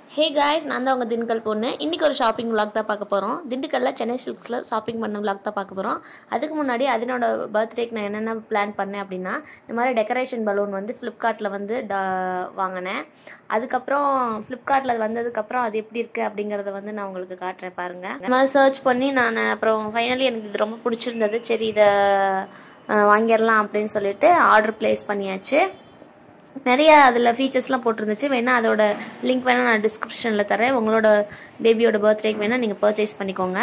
hey guys நான் தான் உங்கள் திண்டுக்கல் பொண்ணு இன்றைக்கி ஒரு ஷாப்பிங் vlog தான் பார்க்க போகிறோம் திண்டுக்கல்ல சென்னை சில்க்ஸில் ஷாப்பிங் பண்ண vlog தான் பார்க்க போகிறோம் அதுக்கு முன்னாடி அதனோட பர்த்டேக்கு நான் என்னென்ன பிளான் பண்ணேன் அப்படின்னா இந்த மாதிரி டெக்கரேஷன் பலூன் வந்து ஃப்ளிப்கார்ட்டில் வந்து டா- வாங்கினேன் அதுக்கப்புறம் ஃப்ளிப்கார்ட்டில் அது வந்ததுக்கப்புறம் அது எப்படி இருக்குது அப்படிங்கிறத வந்து நான் உங்களுக்கு காட்டுறேன் பாருங்கள் இந்த மாதிரி சர்ச் பண்ணி நான் அப்புறம் ஃபைனலி எனக்கு இது ரொம்ப பிடிச்சிருந்தது சரி இதை அஹ், வாங்கிடலாம் அப்படின்னு சொல்லிட்டு ஆர்டர் ப்ளேஸ் பண்ணியாச்சு நிறைய அதில் ஃபீச்சர்ஸ்லாம் போட்டிருந்துச்சு வேணால் அதோட லிங்க் வேணால் நான் டிஸ்கிரிப்ஷனில் தரேன் உங்களோட பேபியோட பர்த்டேக்கு வேணால் நீங்கள் பர்ச்சேஸ் பண்ணிக்கோங்க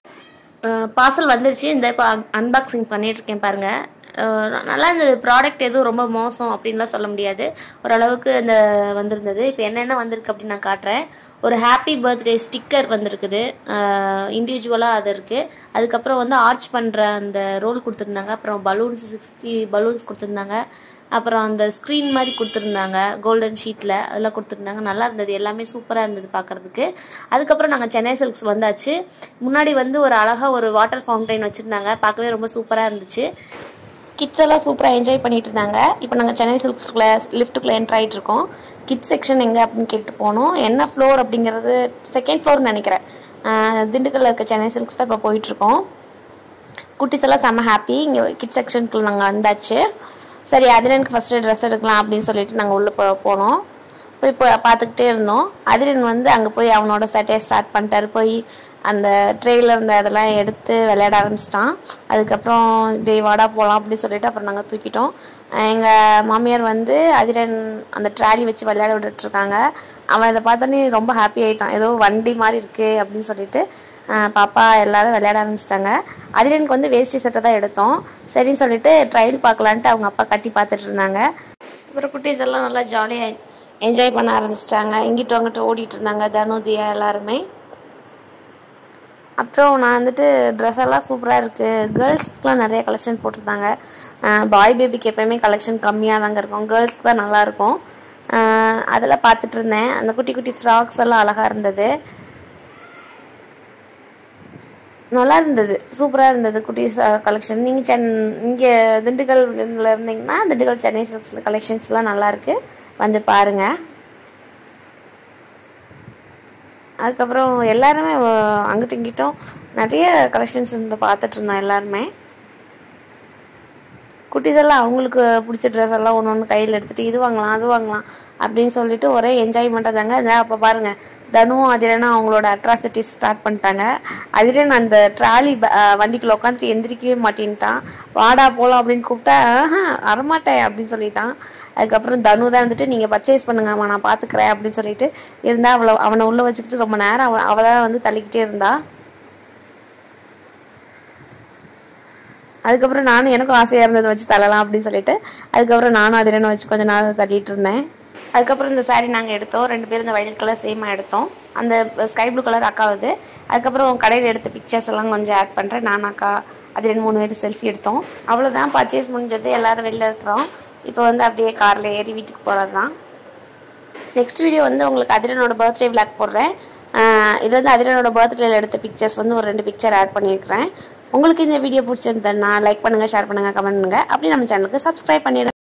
பார்சல் வந்துருச்சு இந்த இப்போ அன்பாக்சிங் பண்ணிகிட்ருக்கேன் பாருங்கள் அஹ் நல்லா இருந்தது ப்ராடக்ட் எதுவும் ரொம்ப மோசம் அப்படின்லாம் சொல்ல முடியாது ஓரளவுக்கு அந்த வந்திருந்தது இப்போ என்னென்ன வந்திருக்கு அப்படின்னு நான் காட்டுறேன் ஒரு ஹாப்பி பர்த்டே ஸ்டிக்கர் வந்திருக்குது இண்டிவிஜுவலாக அது இருக்குது அதுக்கப்புறம் வந்து ஆர்ச் பண்ணுற அந்த ரோல் கொடுத்துருந்தாங்க அப்புறம் பலூன்ஸ் சிக்ஸ்டி பலூன்ஸ் கொடுத்துருந்தாங்க அப்புறம் அந்த ஸ்க்ரீன் மாதிரி கொடுத்துருந்தாங்க கோல்டன் ஷீட்டில் அதெல்லாம் கொடுத்துருந்தாங்க நல்லா இருந்தது எல்லாமே சூப்பராக இருந்தது பார்க்குறதுக்கு அதுக்கப்புறம் நாங்கள் சென்னை சில்க்ஸ் வந்தாச்சு முன்னாடி வந்து ஒரு அழகாக ஒரு வாட்டர் ஃபவுண்டைன் வச்சுருந்தாங்க பார்க்கவே ரொம்ப சூப்பராக இருந்துச்சு கிட்ஸ் எல்லாம் சூப்பராக என்ஜாய் பண்ணிட்டு இருந்தாங்க இப்போ நாங்கள் சென்னை சில்க்ஸ்குள்ளே லிஃப்ட்டுக்குள்ளே என்ட்ரு ஆகிட்டு இருக்கோம் கிட்ஸ் செக்ஷன் எங்கே அப்படின்னு கேட்டு போனோம் என்ன ஃப்ளோர் அப்படிங்கிறது செகண்ட் ஃப்ளோர் நினைக்கிறேன் ஆஹ் திண்டுக்கல்ல இருக்க சென்னை சில்க்ஸ் தான் இப்போ போயிட்டுருக்கோம் குட்டீஸ் எல்லாம் செம்ம ஹாப்பி இங்கே கிட் செக்ஷனுக்குள்ள நாங்கள் வந்தாச்சு சரி அதிரனுக்கு ஃபஸ்ட்டு ட்ரெஸ் எடுக்கலாம் அப்படின்னு சொல்லிட்டு நாங்கள் உள்ளே போ போனோம் போய் போ பார்த்துக்கிட்டே இருந்தோம் அதிரன் வந்து அங்கே போய் அவனோட சட்டையை ஸ்டார்ட் பண்ணிட்டாரு போய் அந்த ட்ரெயில இருந்த அதெல்லாம் எடுத்து விளையாட ஆரம்பிச்சிட்டான் அதுக்கப்புறம் டே வாடா போகலாம் அப்படின்னு சொல்லிட்டு அப்புறம் நாங்கள் தூக்கிட்டோம் எங்கள் மாமியார் வந்து அதிரன் அந்த ட்ராலி வச்சு விளையாட விட்டுட்டு இருக்காங்க அவன் இதை பார்த்தோன்னே ரொம்ப ஹாப்பி ஆயிட்டான் ஏதோ வண்டி மாதிரி இருக்கு அப்படின்னு சொல்லிட்டு அஹ் பாப்பா எல்லாரும் விளையாட ஆரம்பிச்சிட்டாங்க அதிரனுக்கு வந்து வேஷ்டி சட்டை தான் எடுத்தோம் சரின்னு சொல்லிட்டு ட்ரையல் பார்க்கலான்ட்டு அவங்க அப்பா கட்டி பார்த்துட்டு இருந்தாங்க அப்புறம் குட்டீஸ் எல்லாம் நல்லா ஜாலியாக என்ஜாய் பண்ண ஆரம்பிச்சிட்டாங்க இங்கிட்டு அங்கிட்டு ஓடிட்டு இருந்தாங்க தனு தியா எல்லாருமே அப்புறம் நான் வந்துட்டு ட்ரெஸ் எல்லாம் சூப்பராக இருக்குது கேர்ள்ஸ்க்குலாம் நிறைய கலெக்ஷன் போட்டிருந்தாங்க பாய் பேபிக்கு எப்பயுமே கலெக்ஷன் கம்மியாக தாங்க இருக்கும் கேர்ள்ஸ்க்கு தான் நல்லாயிருக்கும் அதில் பார்த்துட்டு இருந்தேன் அந்த குட்டி குட்டி ஃப்ராக்ஸ் எல்லாம் அழகாக இருந்தது நல்லா இருந்தது சூப்பராக இருந்தது குட்டீஸ் கலெக்ஷன் நீங்கள் சென் இங்கே திண்டுக்கல் இதுல இருந்தீங்கன்னா திண்டுக்கல் சென்னை சில்க்ஸில் கலெக்ஷன்ஸ்லாம் நல்லாயிருக்கு வந்து பாருங்கள் அதுக்கப்புறம் எல்லாருமே அஹ், அங்கிட்டும் இங்கிட்டும் நிறைய கலெக்ஷன்ஸ் இருந்து பார்த்துட்டு இருந்தோம் எல்லாருமே குட்டீஸ் எல்லாம் அவங்களுக்கு பிடிச்ச ட்ரெஸ் எல்லாம் ஒன்று ஒன்று கையில் எடுத்துகிட்டு இது வாங்கலாம் அது வாங்கலாம் அப்படின்னு சொல்லிட்டு ஒரே என்ஜாய்மெண்ட்டாக தாங்க இந்த அப்போ பாருங்கள் தனுவும் அதிரனும் அவங்களோட அட்ராசிட்டிஸ் ஸ்டார்ட் பண்ணிட்டாங்க அதிரன் அந்த ட்ராலி வண்டிக்குள்ள உட்காந்துட்டு எந்திரிக்கவே மாட்டேன்ட்டான் வாடா போகலாம் அப்படின்னு கூப்பிட்டா "ஆஹா, வரமாட்டேன் அப்படின்னு சொல்லிட்டான் அதுக்கப்புறம் தனு தான் வந்துட்டு நீங்கள் பர்ச்சேஸ் பண்ணுங்கம்மா நான் பார்த்துக்கிறேன் அப்படின்னு சொல்லிட்டு இருந்தா அவளை அவனை உள்ளே வச்சுக்கிட்டு ரொம்ப நேரம் அவ அவள் தான் வந்து தள்ளிக்கிட்டே இருந்தா அதுக்கப்புறம் நானும் எனக்கும் ஆசையாக இருந்ததை வச்சு தள்ளலாம் அப்படின்னு சொல்லிட்டு அதுக்கப்புறம் நானும் அது என்ன வச்சு கொஞ்ச நாள் தள்ளிட்டு இருந்தேன் அதுக்கப்புறம் இந்த saree நாங்கள் எடுத்தோம் ரெண்டு பேரும் இந்த வயலட் கலர் சேமாக எடுத்தோம் அந்த ஸ்கை ப்ளூ கலர் அக்காவுது அதுக்கப்புறம் கடையில் எடுத்த பிக்சர்ஸ் எல்லாம் கொஞ்சம் ஆட் பண்ணுறேன் நான் அக்கா அது ரெண்டு மூணு பேர் செல்ஃபி எடுத்தோம் அவ்வளோதான் பர்ச்சேஸ் முடிஞ்சது எல்லாரும் வெளில இருக்கிறோம் இப்போ வந்து அப்படியே காரில் ஏறி வீட்டுக்கு போகிறது தான் நெக்ஸ்ட் வீடியோ வந்து உங்களுக்கு அதிரனோட பர்த்டே விளாக் போடுறேன் ஆஹ் இது வந்து அதிரனோட பர்த்டேல எடுத்த பிக்சர்ஸ் வந்து ஒரு ரெண்டு பிக்சர் ஆட் பண்ணியிருக்கிறேன் உங்களுக்கு இந்த வீடியோ பிடிச்சிருந்தேன்னா லைக் பண்ணுங்கள் ஷேர் பண்ணுங்கள் கமெண்ட் பண்ணுங்கள் அப்படி நம்ம சேனலுக்கு சப்ஸ்கிரைப் பண்ணிடுங்க